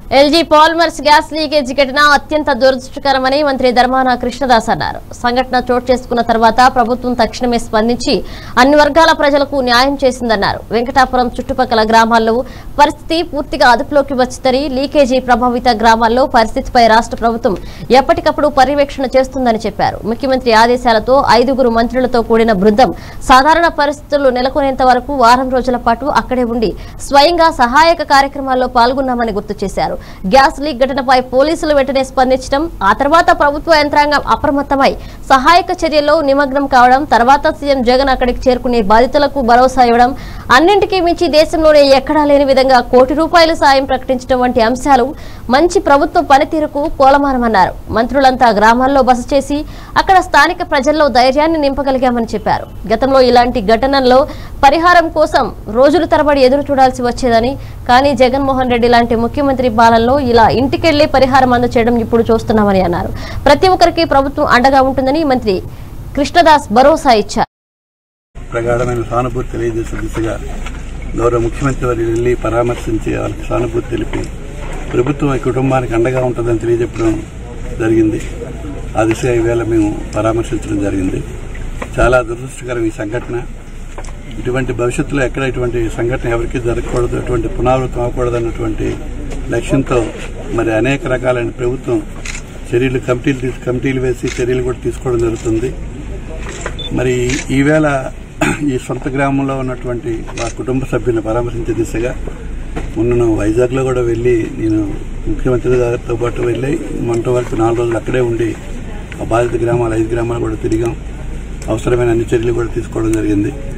LG polymers gas leakage ఘటన అత్యంత దురదృష్టకరమని మంత్రి ధర్మాన కృష్ణదాస్ అన్నారు సంఘటన చోటు చేసుకున్న తర్వాత ప్రభుత్వం తక్షణమే స్పందించి అన్ని వర్గాల ప్రజలకు న్యాయం చేసిందన్నారు వెంకటాపురం చుట్టుపక్కల గ్రామాల్లో పరిస్థితి పూర్తిగా అదుపులోకి వచ్చిందని లీకేజీ ప్రభావిత గ్రామాల్లో పరిస్థితిపై రాష్ట్ర ప్రభుత్వం ఎప్పటికప్పుడు పర్యవేక్షణ చేస్తుందని చెప్పారు ముఖ్యమంత్రి ఆదేశాలతో ఐదుగురు మంత్రులతో కూడిన బృందం సాధారణ పరిస్థితులు నెలకొనేంత వరకు వారం రోజుల పాటు అక్కడే ఉండి స్వయంగా సహాయక కార్యక్రమాల్లో పాల్గొన్నామని గుర్తు చేశారు గ్యాస్ లీక్ ఘటనపై పోలీసులు వెంటనే స్పందించడం ఆ తర్వాత ప్రభుత్వ యంత్రాంగం అప్రమత్తమై సహాయక చర్యల్లో నిమగ్నం కావడం తర్వాత సీఎం జగన్ అక్కడికి చేరుకునే బాధితులకు భరోసా ఇవ్వడం అన్నింటికీ మించి దేశంలోనే ఎక్కడా లేని విధంగా కోటి రూపాయల సాయం ప్రకటించడం వంటి అంశాలు మంచి ప్రభుత్వ పనితీరుకు కోలమానమన్నారు మంత్రులంతా గ్రామాల్లో బస చేసి అక్కడ స్థానిక ప్రజల్లో ధైర్యాన్ని నింపగలిగామని చెప్పారు గతంలో ఇలాంటి ఘటనల్లో పరిహారం కోసం రోజుల తరబడి ఎదురు చూడాల్సి వచ్చేదని కానీ జగన్మోహన్ రెడ్డి లాంటి ముఖ్యమంత్రి పాలనలో ఇలా ఇంటికెళ్లే పరిహారం అందచేయడం ఇప్పుడు చూస్తున్నామని అన్నారు ప్రతి ఒక్కరికి ప్రభుత్వం అండగా ఉంటుందని మంత్రి కృష్ణదాస్ భరోసా ఇచ్చారు ప్రగాఢమైన సానుభూతి తెలియజేసే దిశగా గౌరవ ముఖ్యమంత్రి వారు వెళ్లి పరామర్శించి వాళ్ళకి సానుభూతి తెలిపి ప్రభుత్వం ఈ కుటుంబానికి అండగా ఉంటుందని తెలియజెప్పడం జరిగింది ఆ దిశగా ఈవేళ మేము పరామర్శించడం జరిగింది చాలా దురదృష్టకరం ఈ సంఘటన ఇటువంటి భవిష్యత్తులో ఎక్కడ ఇటువంటి సంఘటన ఎవరికీ జరగకూడదు అటువంటి పునరావృతం అవ్వకూడదు అన్నటువంటి లక్ష్యంతో మరి అనేక రకాలైన ప్రభుత్వం చర్యలు కమిటీలు తీసు- కమిటీలు వేసి చర్యలు కూడా తీసుకోవడం జరుగుతుంది మరి ఈవేళ ఈ సొంత గ్రామంలో ఉన్నటువంటి మా కుటుంబ సభ్యులను పరామర్శించే దిశగా మొన్న వైజాగ్లో కూడా వెళ్ళి నేను ముఖ్యమంత్రి గారితో పాటు వెళ్ళి మొన్నటి వరకు నాలుగు రోజులు అక్కడే ఉండి ఆ బాధిత గ్రామాలు ఐదు గ్రామాలు కూడా తిరిగాం అవసరమైన అన్ని చర్యలు కూడా తీసుకోవడం జరిగింది